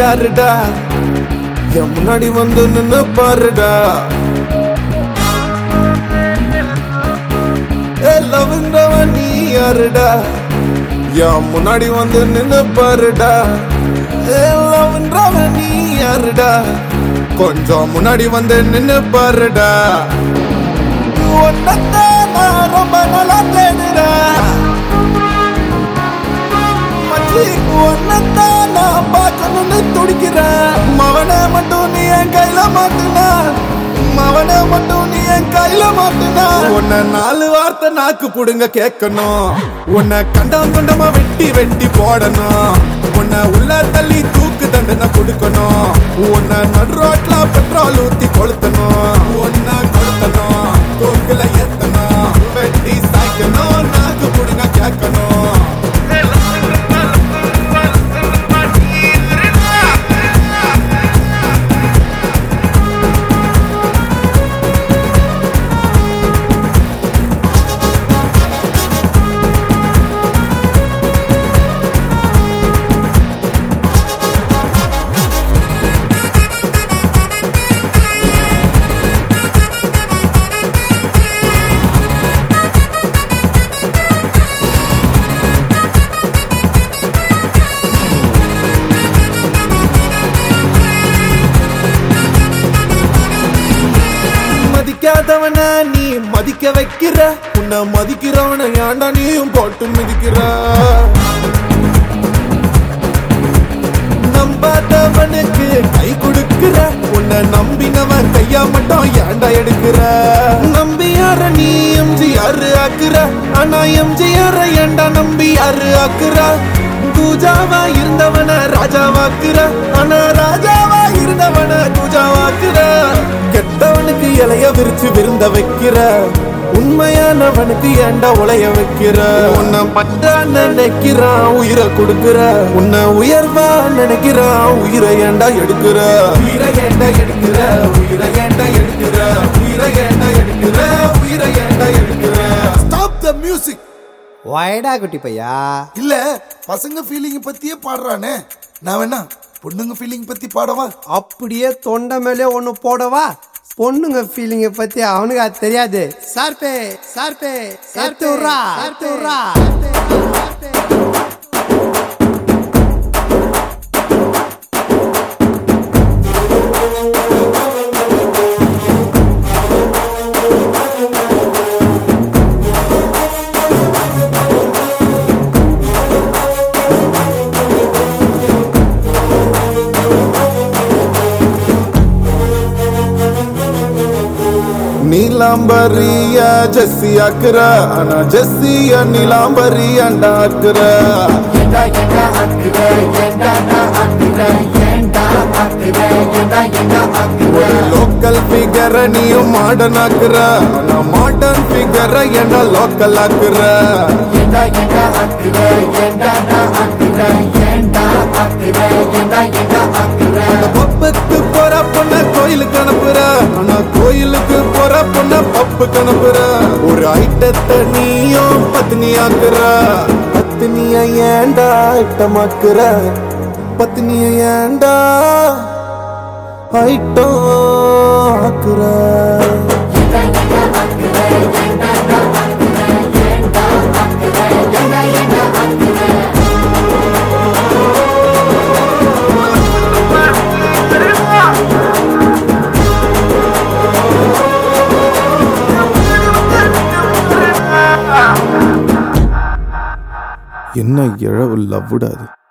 யாருடா என் முன்னாடி வந்து நின்னு பாருடா ஏ லவ்ன்றவன் நீ யாருடா என் முன்னாடி வந்து நின்னு பாருடா ஏ லவ்ன்றவன் நீ யாருடா கொஞ்சம் முன்னாடி வந்து நின்னு பாருடா உன்னத்தான் நான் ரொம்ப நல்லா தேடுறேன் மச்சி, உன்னைத்தான் நான் பார்க்கணும்னு துடிக்கிறேன் மவனை மட்டும் நீ என் கையில மாட்டுனா மவனை மட்டும் நீ என் கையில மாட்டுனா உன்னை நாலு வார்த்தை நாக்கு புடுங்க கேட்கணும் உன்னை கண்டம் கண்டமா வெட்டி வெட்டி போடணும் உன்னை உள்ள தள்ளி தூக்கு தண்டனை கொடுக்கணும் உன்னை நடு ரோட்ல பெட்ரோல் ஊத்தி கொளுத்தணும் உன்னை கொளுத்தணும் தூக்குல ஏத்தணும் வெட்டி சாய்க்கணும் நாக்கு புடுங்க கேட்கணும் மதிக்காதவன நீ மதிக்க வைக்கிற உன்னை மதிக்கிறவன ஏன்டா நீயும் போட்டு மிதிக்கிற நம்பாதவனுக்கு கை கொடுக்கிற உன்னை நம்பினவன் கையா மட்டும் ஏன்டா எடுக்கிற நம்பி யார நீ எம்ஜிஆர் ஆக்குற ஆனா எம்ஜிஆர் ஏன்டா நம்பி யாரு ஆக்குற பூஜாவா இருந்தவன ராஜாவாக்குற ஆனா ராஜாவா இருந்தவன பூஜாவாக்குற கெட்டவனுக்கு இலைய விரிச்சு விருந்த வைக்கிற உண்மையானவனுக்கு ஏண்டா உலைய வைக்கிற உன்னை பட்டா நினைக்கிறான் உயிரை கொடுக்கிற உன்னை உயர்வா நினைக்கிறான் உயிரை ஏண்டா எடுக்கிற உயிரை ஏண்டா எடுக்கிற உயிரை ஏண்டா எடுக்கிற உயிரை ஏண்டா எடுக்கிற உயிரை ஏண்டா எடுக்கிற ஸ்டாப் த மியூசிக் வாயடா குட்டி பையா இல்ல பசங்க ஃபீலிங் பத்தியே பாடுறானே நான் வேணா பொண்ணுங்க ஃபீலிங் பத்தி பாடவா அப்படியே தொண்டை மேலே ஒண்ணு போடவா பொண்ணுங்க ஃபீலிங்க பத்தி அவனுக்கு அது தெரியாது சார்பே சார்பே சார்த்துறா சார்த்துறா நீலாம்பரிய ஜெஸ்ஸி ஆக்குற ஆனா ஜெஸ்ஸிய நீலாம்பரிய ஆக்குற ஒரு லோக்கல் ஃபிகர நீயும் மாடர்ன் ஆக்குற ஆனா மாடர்ன் ஃபிகர என்ன லோக்கல் ஆக்குற அந்த பப்புக்கு போற பொண்ண கோயிலுக்கு அனுப்புற ஆனா கோயிலுக்கு போற பொண்ண பப்புக்கு அனுப்புற ஒரு ஐட்டத்தை நீயும் பத்னி ஆக்குற பத்னிய ஏண்டா ஐட்டமாக்குற பத்னிய ஏண்டா ஐட்டம் ஆக்குற என்ன இழவு லவ்வுடாது